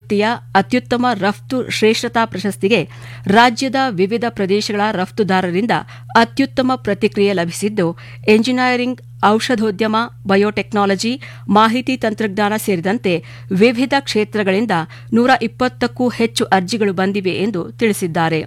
ಪ್ರವೃತ್ತಿಯ ಅತ್ಯುತ್ತಮ ರಫ್ತು ಶ್ರೇಷ್ಠತಾ ಪ್ರಶಸ್ತಿಗೆ ರಾಜ್ಯದ ವಿವಿಧ ಪ್ರದೇಶಗಳ ರಫ್ತುದಾರರಿಂದ ಅತ್ಯುತ್ತಮ ಪ್ರತಿಕ್ರಿಯೆ ಲಭಿಸಿದ್ದು ಎಂಜಿನಿಯರಿಂಗ್ ಔಷಧೋದ್ಯಮ ಬಯೋಟೆಕ್ನಾಲಜಿ ಮಾಹಿತಿ ತಂತ್ರಜ್ಞಾನ ಸೇರಿದಂತೆ ವಿವಿಧ ಕ್ಷೇತ್ರಗಳಿಂದ ನೂರ ಇಪ್ಪತ್ತಕ್ಕೂ ಹೆಚ್ಚು ಅರ್ಜಿಗಳು ಬಂದಿವೆ ಎಂದು ತಿಳಿಸಿದ್ದಾರೆ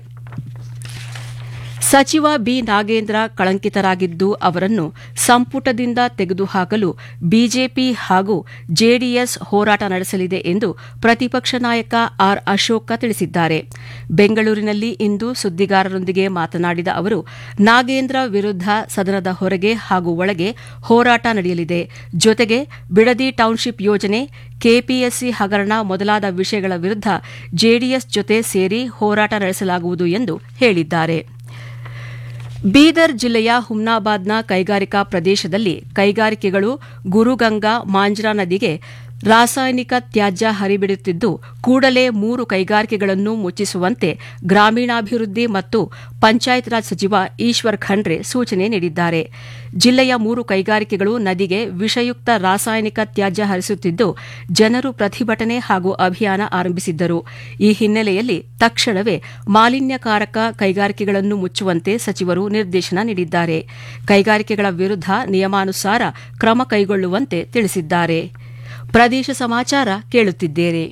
ಸಚಿವ ಬಿ ನಾಗೇಂದ್ರ ಕಳಂಕಿತರಾಗಿದ್ದು ಅವರನ್ನು ಸಂಪುಟದಿಂದ ತೆಗೆದುಹಾಕಲು ಬಿಜೆಪಿ ಹಾಗೂ ಜೆಡಿಎಸ್ ಹೋರಾಟ ನಡೆಸಲಿದೆ ಎಂದು ಪ್ರತಿಪಕ್ಷ ನಾಯಕ ಆರ್ ಅಶೋಕ ತಿಳಿಸಿದ್ದಾರೆ ಬೆಂಗಳೂರಿನಲ್ಲಿ ಇಂದು ಸುದ್ದಿಗಾರರೊಂದಿಗೆ ಮಾತನಾಡಿದ ಅವರು ನಾಗೇಂದ್ರ ವಿರುದ್ಧ ಸದನದ ಹೊರಗೆ ಹಾಗೂ ಒಳಗೆ ಹೋರಾಟ ನಡೆಯಲಿದೆ ಜೊತೆಗೆ ಬಿಡದಿ ಟೌನ್ಶಿಪ್ ಯೋಜನೆ ಕೆಪಿಎಸ್ಸಿ ಹಗರಣ ಮೊದಲಾದ ವಿಷಯಗಳ ವಿರುದ್ಧ ಜೆಡಿಎಸ್ ಜೊತೆ ಸೇರಿ ಹೋರಾಟ ನಡೆಸಲಾಗುವುದು ಎಂದು ಹೇಳಿದ್ದಾರೆ ಬೀದರ್ ಜಿಲ್ಲೆಯ ಹುಮ್ನಾಬಾದ್ನ ಕೈಗಾರಿಕಾ ಪ್ರದೇಶದಲ್ಲಿ ಕೈಗಾರಿಕೆಗಳು ಗುರುಗಂಗಾ ಮಾಂಜ್ರಾ ನದಿಗೆ ರಾಸಾಯನಿಕ ತ್ಯಾಜ್ಯ ಹರಿಬಿಡುತ್ತಿದ್ದು ಕೂಡಲೇ ಮೂರು ಕೈಗಾರಿಕೆಗಳನ್ನು ಮುಚ್ಚಿಸುವಂತೆ ಗ್ರಾಮೀಣಾಭಿವೃದ್ಧಿ ಮತ್ತು ಪಂಚಾಯತ್ ರಾಜ್ ಸಚಿವ ಈಶ್ವರ್ ಖಂಡ್ರೆ ಸೂಚನೆ ನೀಡಿದ್ದಾರೆ ಜಿಲ್ಲೆಯ ಮೂರು ಕೈಗಾರಿಕೆಗಳು ನದಿಗೆ ವಿಷಯುಕ್ತ ರಾಸಾಯನಿಕ ತ್ಯಾಜ್ಯ ಹರಿಸುತ್ತಿದ್ದು ಜನರು ಪ್ರತಿಭಟನೆ ಹಾಗೂ ಅಭಿಯಾನ ಆರಂಭಿಸಿದ್ದರು ಈ ಹಿನ್ನೆಲೆಯಲ್ಲಿ ತಕ್ಷಣವೇ ಮಾಲಿನ್ಯಕಾರಕ ಕೈಗಾರಿಕೆಗಳನ್ನು ಮುಚ್ಚುವಂತೆ ಸಚಿವರು ನಿರ್ದೇಶನ ನೀಡಿದ್ದಾರೆ ಕೈಗಾರಿಕೆಗಳ ವಿರುದ್ಧ ನಿಯಮಾನುಸಾರ ಕ್ರಮ ಕೈಗೊಳ್ಳುವಂತೆ ತಿಳಿಸಿದ್ದಾರೆ ಪ್ರದೇಶ ಸಮಾಚಾರ ಕೇಳುತ್ತಿದ್ದೇರೆ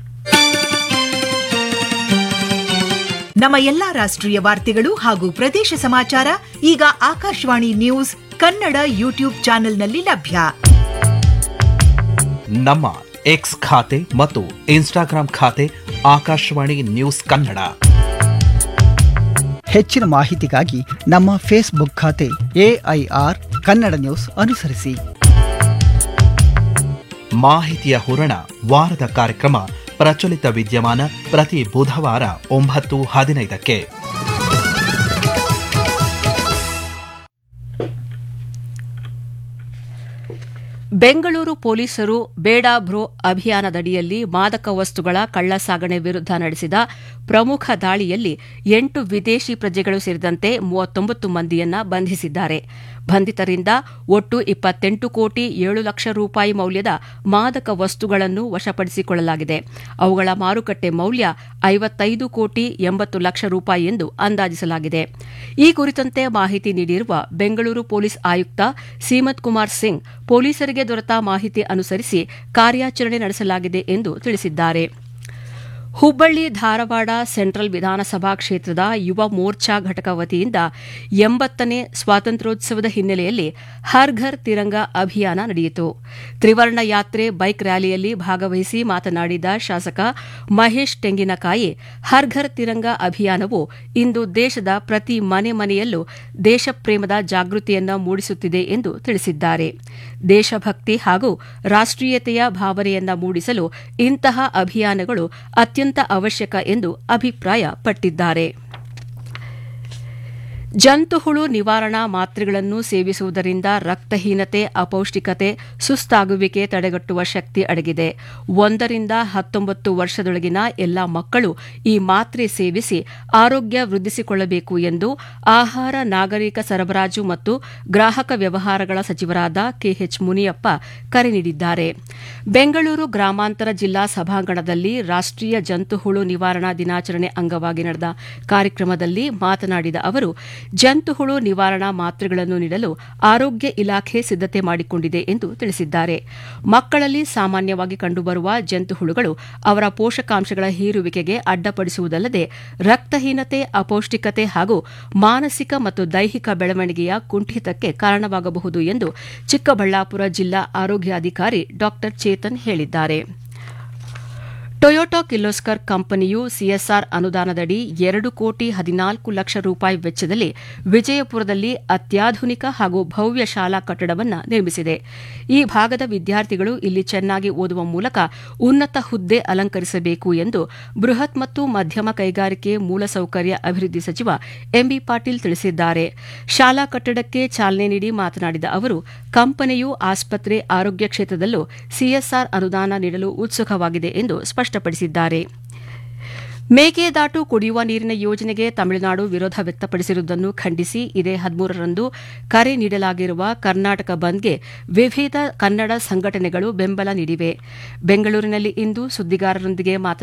ನಮ್ಮ ಎಲ್ಲಾ ರಾಷ್ಟ್ರೀಯ ವಾರ್ತೆಗಳು ಹಾಗೂ ಪ್ರದೇಶ ಸಮಾಚಾರ ಈಗ ಆಕಾಶವಾಣಿ ನ್ಯೂಸ್ ಕನ್ನಡ ಯೂಟ್ಯೂಬ್ ಚಾನೆಲ್ನಲ್ಲಿ ಲಭ್ಯ ನಮ್ಮ ಎಕ್ಸ್ ಖಾತೆ ಮತ್ತು ಇನ್ಸ್ಟಾಗ್ರಾಂ ಖಾತೆ ಆಕಾಶವಾಣಿ ನ್ಯೂಸ್ ಕನ್ನಡ ಹೆಚ್ಚಿನ ಮಾಹಿತಿಗಾಗಿ ನಮ್ಮ ಫೇಸ್ಬುಕ್ ಖಾತೆ ಎಐಆರ್ ಕನ್ನಡ ನ್ಯೂಸ್ ಅನುಸರಿಸಿ ಮಾಹಿತಿಯ ಹೂರಣ ವಾರದ ಕಾರ್ಯಕ್ರಮ ಪ್ರಚಲಿತ ವಿದ್ಯಮಾನ ಪ್ರತಿ ಬುಧವಾರ ಒಂಬತ್ತು ಹದಿನೈದಕ್ಕೆ ಬೆಂಗಳೂರು ಪೊಲೀಸರು ಬೇಡ ಬ್ರೋ ಅಭಿಯಾನದಡಿಯಲ್ಲಿ ಮಾದಕ ವಸ್ತುಗಳ ಕಳ್ಳಸಾಗಣೆ ವಿರುದ್ಧ ನಡೆಸಿದ ಪ್ರಮುಖ ದಾಳಿಯಲ್ಲಿ ಎಂಟು ವಿದೇಶಿ ಪ್ರಜೆಗಳು ಸೇರಿದಂತೆ ಮೂವತ್ತೊಂಬತ್ತು ಮಂದಿಯನ್ನ ಬಂಧಿಸಿದ್ದಾರೆ ಬಂಧಿತರಿಂದ ಒಟ್ಟು ಇಪ್ಪತ್ತೆಂಟು ಕೋಟಿ ಏಳು ಲಕ್ಷ ರೂಪಾಯಿ ಮೌಲ್ಯದ ಮಾದಕ ವಸ್ತುಗಳನ್ನು ವಶಪಡಿಸಿಕೊಳ್ಳಲಾಗಿದೆ ಅವುಗಳ ಮಾರುಕಟ್ಟೆ ಮೌಲ್ಯ ಐವತ್ತೈದು ಕೋಟಿ ಎಂಬತ್ತು ಲಕ್ಷ ರೂಪಾಯಿ ಎಂದು ಅಂದಾಜಿಸಲಾಗಿದೆ ಈ ಕುರಿತಂತೆ ಮಾಹಿತಿ ನೀಡಿರುವ ಬೆಂಗಳೂರು ಪೊಲೀಸ್ ಆಯುಕ್ತ ಸೀಮತ್ ಕುಮಾರ್ ಸಿಂಗ್ ಪೊಲೀಸರಿಗೆ ದೊರೆತ ಮಾಹಿತಿ ಅನುಸರಿಸಿ ಕಾರ್ಯಾಚರಣೆ ನಡೆಸಲಾಗಿದೆ ಎಂದು ತಿಳಿಸಿದ್ದಾರೆ ಹುಬ್ಬಳ್ಳಿ ಧಾರವಾಡ ಸೆಂಟ್ರಲ್ ವಿಧಾನಸಭಾ ಕ್ಷೇತ್ರದ ಯುವ ಮೋರ್ಚಾ ಘಟಕ ವತಿಯಿಂದ ಎಂಬತ್ತನೇ ಸ್ವಾತಂತ್ರ್ಯೋತ್ಸವದ ಹಿನ್ನೆಲೆಯಲ್ಲಿ ಹರ್ ಘರ್ ತಿರಂಗ ಅಭಿಯಾನ ನಡೆಯಿತು ತ್ರಿವರ್ಣ ಯಾತ್ರೆ ಬೈಕ್ ರ್ಯಾಲಿಯಲ್ಲಿ ಭಾಗವಹಿಸಿ ಮಾತನಾಡಿದ ಶಾಸಕ ಮಹೇಶ್ ತೆಂಗಿನಕಾಯಿ ಹರ್ ಘರ್ ತಿರಂಗ ಅಭಿಯಾನವು ಇಂದು ದೇಶದ ಪ್ರತಿ ಮನೆ ಮನೆಯಲ್ಲೂ ದೇಶಪ್ರೇಮದ ಜಾಗೃತಿಯನ್ನ ಮೂಡಿಸುತ್ತಿದೆ ಎಂದು ತಿಳಿಸಿದ್ದಾರೆ ದೇಶಭಕ್ತಿ ಹಾಗೂ ರಾಷ್ಟೀಯತೆಯ ಭಾವನೆಯನ್ನ ಮೂಡಿಸಲು ಇಂತಹ ಅಭಿಯಾನಗಳು ಅತ್ಯಂತ ಅವಶ್ಯಕ ಎಂದು ಅಭಿಪ್ರಾಯಪಟ್ಟಿದ್ದಾರೆ ಜಂತುಹುಳು ನಿವಾರಣಾ ಮಾತ್ರೆಗಳನ್ನು ಸೇವಿಸುವುದರಿಂದ ರಕ್ತಹೀನತೆ ಅಪೌಷ್ಟಿಕತೆ ಸುಸ್ತಾಗುವಿಕೆ ತಡೆಗಟ್ಟುವ ಶಕ್ತಿ ಅಡಗಿದೆ ಒಂದರಿಂದ ಹತ್ತೊಂಬತ್ತು ವರ್ಷದೊಳಗಿನ ಎಲ್ಲಾ ಮಕ್ಕಳು ಈ ಮಾತ್ರೆ ಸೇವಿಸಿ ಆರೋಗ್ಯ ವೃದ್ಧಿಸಿಕೊಳ್ಳಬೇಕು ಎಂದು ಆಹಾರ ನಾಗರಿಕ ಸರಬರಾಜು ಮತ್ತು ಗ್ರಾಹಕ ವ್ಯವಹಾರಗಳ ಸಚಿವರಾದ ಕೆಎಚ್ ಮುನಿಯಪ್ಪ ಕರೆ ನೀಡಿದ್ದಾರೆ ಬೆಂಗಳೂರು ಗ್ರಾಮಾಂತರ ಜಿಲ್ಲಾ ಸಭಾಂಗಣದಲ್ಲಿ ರಾಷ್ಟೀಯ ಜಂತುಹುಳು ನಿವಾರಣಾ ದಿನಾಚರಣೆ ಅಂಗವಾಗಿ ನಡೆದ ಕಾರ್ಯಕ್ರಮದಲ್ಲಿ ಮಾತನಾಡಿದ ಅವರು ಜಂತುಹುಳು ನಿವಾರಣಾ ಮಾತ್ರೆಗಳನ್ನು ನೀಡಲು ಆರೋಗ್ಯ ಇಲಾಖೆ ಸಿದ್ದತೆ ಮಾಡಿಕೊಂಡಿದೆ ಎಂದು ತಿಳಿಸಿದ್ದಾರೆ ಮಕ್ಕಳಲ್ಲಿ ಸಾಮಾನ್ಯವಾಗಿ ಕಂಡುಬರುವ ಜಂತುಹುಳುಗಳು ಅವರ ಪೋಷಕಾಂಶಗಳ ಹೀರುವಿಕೆಗೆ ಅಡ್ಡಪಡಿಸುವುದಲ್ಲದೆ ರಕ್ತಹೀನತೆ ಅಪೌಷ್ಟಿಕತೆ ಹಾಗೂ ಮಾನಸಿಕ ಮತ್ತು ದೈಹಿಕ ಬೆಳವಣಿಗೆಯ ಕುಂಠಿತಕ್ಕೆ ಕಾರಣವಾಗಬಹುದು ಎಂದು ಚಿಕ್ಕಬಳ್ಳಾಪುರ ಜಿಲ್ಲಾ ಆರೋಗ್ಯಾಧಿಕಾರಿ ಡಾ ಚೇತನ್ ಹೇಳಿದ್ದಾರೆ ಟೊಯೋಟಾ ಕಿರ್ಲೋಸ್ಕರ್ ಕಂಪನಿಯು ಸಿಎಸ್ಆರ್ ಅನುದಾನದಡಿ ಎರಡು ಕೋಟಿ ಹದಿನಾಲ್ಕು ಲಕ್ಷ ರೂಪಾಯಿ ವೆಚ್ಚದಲ್ಲಿ ವಿಜಯಪುರದಲ್ಲಿ ಅತ್ಯಾಧುನಿಕ ಹಾಗೂ ಭವ್ಯ ಶಾಲಾ ಕಟ್ಟಡವನ್ನು ನಿರ್ಮಿಸಿದೆ ಈ ಭಾಗದ ವಿದ್ಯಾರ್ಥಿಗಳು ಇಲ್ಲಿ ಚೆನ್ನಾಗಿ ಓದುವ ಮೂಲಕ ಉನ್ನತ ಹುದ್ದೆ ಅಲಂಕರಿಸಬೇಕು ಎಂದು ಬೃಹತ್ ಮತ್ತು ಮಧ್ಯಮ ಕೈಗಾರಿಕೆ ಮೂಲಸೌಕರ್ಯ ಅಭಿವೃದ್ಧಿ ಸಚಿವ ಎಂಬಿ ಪಾಟೀಲ್ ತಿಳಿಸಿದ್ದಾರೆ ಶಾಲಾ ಕಟ್ಟಡಕ್ಕೆ ಚಾಲನೆ ನೀಡಿ ಮಾತನಾಡಿದ ಅವರು ಕಂಪನಿಯು ಆಸ್ಪತ್ರೆ ಆರೋಗ್ಯ ಕ್ಷೇತ್ರದಲ್ಲೂ ಸಿಎಸ್ಆರ್ ಅನುದಾನ ನೀಡಲು ಉತ್ಸುಕವಾಗಿದೆ ಎಂದು ಸ್ಪಷ್ಟಪಡಿಸಿದ್ದಾರೆ ಮೇಕೆದಾಟು ಕುಡಿಯುವ ನೀರಿನ ಯೋಜನೆಗೆ ತಮಿಳುನಾಡು ವಿರೋಧ ವ್ಯಕ್ತಪಡಿಸಿರುವುದನ್ನು ಖಂಡಿಸಿ ಇದೇ ಹದಿಮೂರರಂದು ಕರೆ ನೀಡಲಾಗಿರುವ ಕರ್ನಾಟಕ ಬಂದ್ಗೆ ವಿವಿಧ ಕನ್ನಡ ಸಂಘಟನೆಗಳು ಬೆಂಬಲ ನೀಡಿವೆ ಬೆಂಗಳೂರಿನಲ್ಲಿ ಇಂದು ಸುದ್ದಿಗಾರರೊಂದಿಗೆ ಮಾತನಾಡಿದ